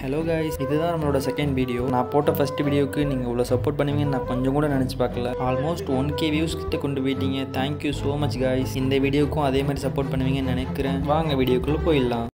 hello guys இதுதான் நம்மளோட second video நான் போட்ட ஃபர்ஸ்ட் வீடியோக்கு நீங்கள் இவ்வளோ சப்போர்ட் பண்ணுவீங்கன்னு நான் கொஞ்சம் கூட நினச்சி பார்க்கல ஆல்மோஸ்ட் ஒன் கே வியூஸ் கிட்ட கொண்டு போயிட்டீங்க தேங்க்யூ ஸோ மச் கைஸ் இந்த வீடியோக்கும் அதே மாதிரி சப்போர்ட் பண்ணுவீங்கன்னு நினைக்கிறேன் வாங்க வீடியோக்குள்ளே போயிடலாம்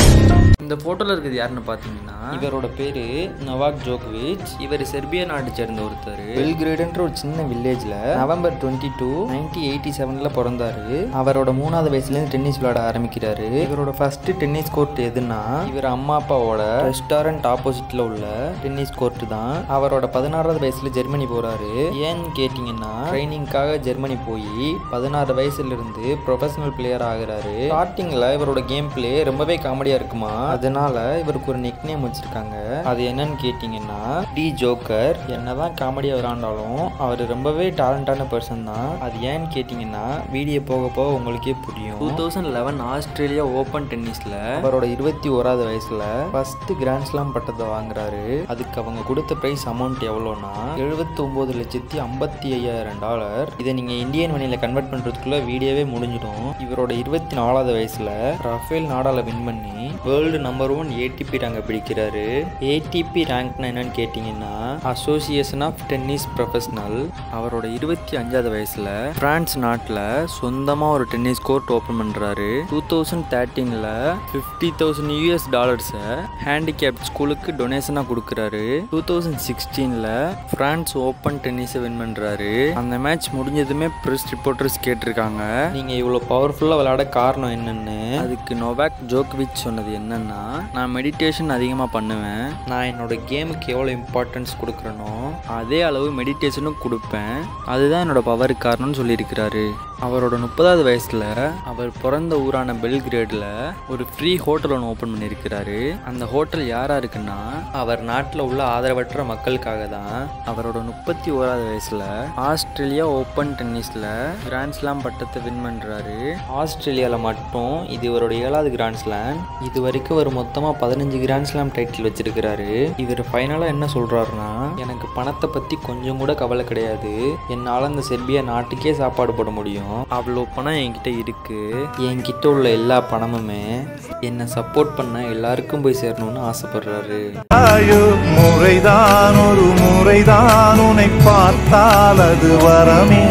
இந்த ஃபோட்டோவில் இருக்கிறது யாருன்னு பார்த்தீங்கன்னா இவரோட பேர் நவாக் ஜோகோவிச் இவர் செர்பியா நாட்டை சேர்ந்த ஒருத்தர் பெல்கிரேடுன்ற ஒரு சின்ன வில்லேஜில் November twenty two nineteen eighty செவனில் பிறந்தாரு அவரோட மூணாவது வயசுலேருந்து டென்னிஸ் விளையாட ஆரம்பிக்கிறாரு இவரோட ஃபர்ஸ்ட் டென்னிஸ் கோர்ட் எதுன்னா இவர் அம்மா அப்பாவோட ரெஸ்டாரண்ட் ஆப்போசிட்டில் உள்ள டென்னிஸ் கோர்ட் தான் அவரோட பதினாறாவது வயசுல ஜெர்மனி போறாரு ஏன்னு கேட்டிங்கன்னா ட்ரைனிங்காக ஜெர்மனி போய் பதினாறு வயசுல இருந்து ப்ரொஃபஷனல் பிளேயர் ஆகுறாரு ஸ்டார்டிங்ல இவரோட கேம் பிளே ரொம்பவே காமெடியா இருக்குமா அதனால இவருக்கு ஒரு நிக் நேம் வச்சிருக்காங்க அது என்னன்னு கேட்டிங்கன்னா டி ஜோக்கர் என்னதான் காமெடியா விளாண்டாலும் அவர் ரொம்பவே டேலண்டான பர்சன் தான் அது ஏன்னு கேட்டிங்கன்னா வீடியோ போக போக உங்களுக்கே புரியும் two thousand eleven Australia open டென்னிஸ்ல அவரோட இருபத்தி ஓராவது வயசுல ஃபர்ஸ்ட் கிராண்ட் ஸ்லாம் பட்டத்தை வாங்குறாரு அதுக்கு அவங்க கொடுத்த பிரைஸ் அமௌண்ட் எவ்வளோனா எழுபத்தி ஒன்பது லட்சத்தி ஐம்பத்தி ஐயாயிரம் டாலர் இதை நீங்க இந்தியன் மணியில கன்வெர்ட் பண்றதுக்குள்ள வீடியோவே முடிஞ்சிடும் இவரோட இருபத்தி நாலாவது வயசுல ரஃபேல் நாடால வின் பண்ணி வேர்ல்டு நம்பர் ஒன் ஏடிபி ரேங்க பிடிக்கிறாரு ஏடிபி ரேங்க்னா என்னன்னு கேட்டிங்கன்னா அசோசியேஷன் ஆஃப் டென்னிஸ் ப்ரொஃபஷனல் அவரோட இருபத்தி அஞ்சாவது வயசுல பிரான்ஸ் நாட்டில் சொந்தமாக ஒரு டென்னிஸ் கோர்ட் ஓப்பன் பண்ணுறாரு டூ தௌசண்ட் தேர்ட்டீனில் ஃபிஃப்டி தௌசண்ட் யூஎஸ் டாலர்ஸை ஹேண்டிகேப்ட் ஸ்கூலுக்கு டொனேஷனாக கொடுக்குறாரு டூ தௌசண்ட் சிக்ஸ்டீனில் ஃப்ரான்ஸ் ஓப்பன் டென்னிஸை வின் பண்ணுறாரு அந்த மேட்ச் முடிஞ்சதுமே ப்ரெஸ் ரிப்போர்ட்டர்ஸ் கேட்டிருக்காங்க நீங்கள் இவ்வளோ பவர்ஃபுல்லாக விளையாட காரணம் என்னன்னு அதுக்கு நோவாக் ஜோக்விச் சொன்னது என்னன்னா நான் மெடிடேஷன் அதிகமாக பண்ணுவேன் நான் என்னோட கேமுக்கு எவ்வளோ இம்பார்ட்டன்ஸ் கொடுக்குறேனோ அதே அளவு மெடிடேஷனும் கொடுப்பேன் அதுதான் என்னோட பவருக்கு காரணம்னு சொல்லியிருக்கிறாரு அவரோட முப்பதாவது வயசில் அவர் பிறந்த ஊரான பெல்கிரேடில் ஒரு ஃப்ரீ ஹோட்டல் ஒன்று ஓப்பன் பண்ணியிருக்கிறாரு அந்த ஹோட்டல் யாரா இருக்குன்னா அவர் நாட்டில் உள்ள ஆதரவற்ற மக்களுக்காக தான் அவரோட முப்பத்தி ஓராவது வயசில் ஆஸ்திரேலியா ஓப்பன் டென்னிஸில் கிராண்ட் ஸ்லாம் பட்டத்தை வின் பண்ணுறாரு ஆஸ்திரேலியாவில் மட்டும் இது இவரோட ஏழாவது கிராண்ட் ஸ்லாம் இது வரைக்கும் அவர் மொத்தமாக பதினஞ்சு கிராண்ட் ஸ்லாம் டைட்டில் வச்சிருக்கிறாரு இவர் ஃபைனலாக என்ன சொல்கிறாருன்னா எனக்கு பணத்தை பற்றி கொஞ்சம் கூட கவலை கிடையாது என்னால் அந்த செர்பியா நாட்டுக்கே சாப்பாடு போட முடியும் அவ்வளோ பணம் என்கிட்ட இருக்கு என்கிட்ட உள்ள எல்லா பணமுமே என்னை சப்போர்ட் பண்ண எல்லாருக்கும் போய் சேரணும்னு ஆசைப்படுறாரு ஆயோ முறைதான் ஒரு முறைதான் உன்னை பார்த்தால் அது வரமே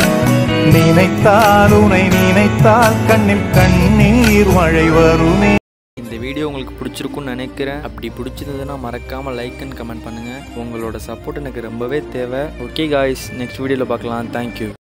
நினைத்தால் உன்னை நினைத்தால் கண்ணில் கண்ணீர் மழை வருமே இந்த வீடியோ உங்களுக்கு பிடிச்சிருக்கும்னு நினைக்கிறேன் அப்படி பிடிச்சிருந்ததுன்னா மறக்காமல் லைக் அண்ட் கமெண்ட் பண்ணுங்கள் உங்களோட சப்போர்ட் எனக்கு ரொம்பவே தேவை ஓகே காய்ஸ் நெக்ஸ்ட் வீடியோவில் பார்க்கலாம் தேங்க்யூ